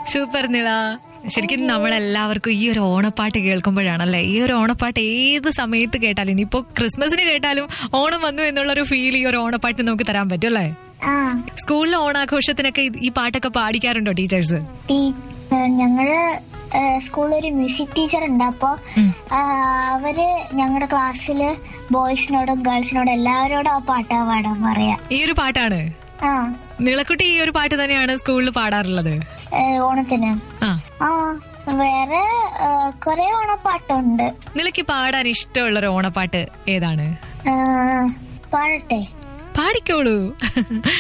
Super Nila ശരിക്കും നമ്മളെല്ലാവർക്കും ഈ ഒരു ഓണപ്പാട്ട് കേൾക്കുമ്പോഴാണല്ലേ ഈ ഒരു ഓണപ്പാട്ട് ഏത് സമയത്ത് കേട്ടാലും ഇനിയിപ്പോ ക്രിസ്മസിന് കേട്ടാലും ഓണം വന്നു എന്നുള്ള ഒരു ഫീൽ ഈ ഒരു ഓണപ്പാട്ട് നമുക്ക് തരാൻ പറ്റും അല്ലേ ആ സ്കൂളിലെ ഓണാഘോഷത്തിനൊക്കെ ഇത് ഈ പാട്ടൊക്കെ പാടിക്കാറുണ്ടോ ടീച്ചേഴ്സ് ടീ- ഏ, ഞങ്ങള് ഏ, സ്കൂളിൽ ഒരു മ്യൂസിക് ടീച്ചർ ഉണ്ട് അപ്പൊ ഉം. ആ, അവര് ഞങ്ങളുടെ ക്ലാസ്സില് ബോയ്സിനോടും ഗേൾസിനോടും എല്ലാവരോടും ആ പാട്ടാ പാടാൻ പറയാ ഈ ഒരു പാട്ടാണ് ആ നിളക്കുട്ടി ഈ ഒരു പാട്ട് തന്നെയാണ് സ്കൂളിൽ പാടാറുള്ളത് ഏ, ഓണത്തിന് ആ ആ വേറെ ഏ, കുറെ ഓണപ്പാട്ടുണ്ട് നിളയ്ക്ക് പാടാൻ ഇഷ്ടമുള്ള ഒരു ഓണപ്പാട്ട് ഏതാണ് ഏ, പാടട്ടെ പാടിക്കോളൂ